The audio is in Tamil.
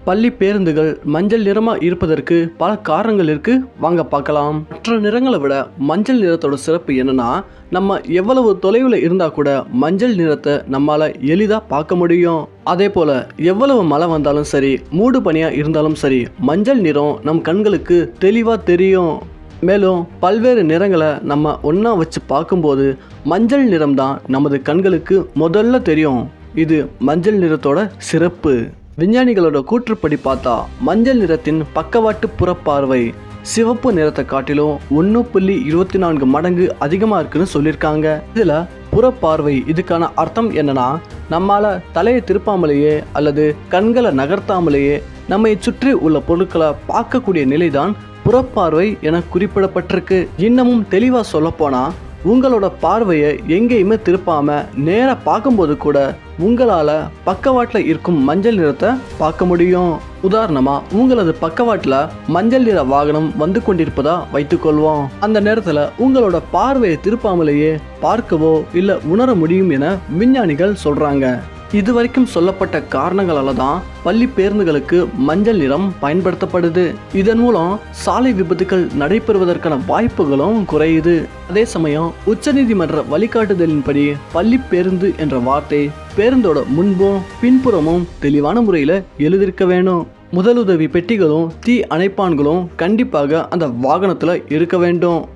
பள்ளி பேருந்துகள் மஞ்சள் நிறமா இருப்பதற்கு பல காரணங்கள் இருக்கு வாங்க பார்க்கலாம் மற்ற நிறங்களை விட மஞ்சள் நிறத்தோட சிறப்பு என்னன்னா நம்ம எவ்வளவு தொலைவில் இருந்தா கூட மஞ்சள் நிறத்தை நம்மால எளிதா பார்க்க முடியும் அதே போல எவ்வளவு மழை வந்தாலும் சரி மூடு பனியா இருந்தாலும் சரி மஞ்சள் நிறம் நம் கண்களுக்கு தெளிவா தெரியும் மேலும் பல்வேறு நிறங்களை நம்ம ஒன்றா வச்சு பார்க்கும்போது மஞ்சள் நிறம் தான் நமது கண்களுக்கு முதல்ல தெரியும் இது மஞ்சள் நிறத்தோட சிறப்பு விஞ்ஞானிகளோட கூற்றுப்படி பார்த்தா மஞ்சள் நிறத்தின் பக்கவாட்டு புறப்பார்வை சிவப்பு நிறத்தை காட்டிலும் ஒன்று புள்ளி இருபத்தி நான்கு மடங்கு அதிகமாக இருக்குன்னு சொல்லியிருக்காங்க இதில் புறப்பார்வை இதுக்கான அர்த்தம் என்னன்னா நம்மால தலையை திருப்பாமலேயே அல்லது கண்களை நகர்த்தாமலேயே நம்மை சுற்றி உள்ள பொருட்களை பார்க்கக்கூடிய நிலைதான் புறப்பார்வை என குறிப்பிடப்பட்டிருக்கு இன்னமும் தெளிவாக சொல்லப்போனா உங்களோட பார்வையை எங்கேயுமே திருப்பாம நேரா பார்க்கும்போது கூட உங்களால பக்கவாட்டில் இருக்கும் மஞ்சள் நிறத்தை பார்க்க முடியும் உதாரணமா உங்களது பக்கவாட்டில் மஞ்சள் நிற வாகனம் வந்து கொண்டிருப்பதா வைத்துக்கொள்வோம் அந்த நேரத்தில் உங்களோட பார்வையை திருப்பாமலேயே பார்க்கவோ இல்லை உணர முடியும் என விஞ்ஞானிகள் சொல்றாங்க இதுவரைக்கும் சொல்லப்பட்ட காரணங்களால தான் பள்ளி பேருந்துகளுக்கு மஞ்சள் நிறம் பயன்படுத்தப்படுது இதன் மூலம் சாலை விபத்துகள் நடைபெறுவதற்கான வாய்ப்புகளும் குறையுது அதே சமயம் உச்சநீதிமன்ற வழிகாட்டுதலின்படி பள்ளி பேருந்து என்ற வார்த்தை பேருந்தோட முன்பும் பின்புறமும் தெளிவான முறையில் எழுதியிருக்க வேணும் முதலுதவி பெட்டிகளும் தீ அணைப்பான்களும் கண்டிப்பாக அந்த வாகனத்தில் இருக்க வேண்டும்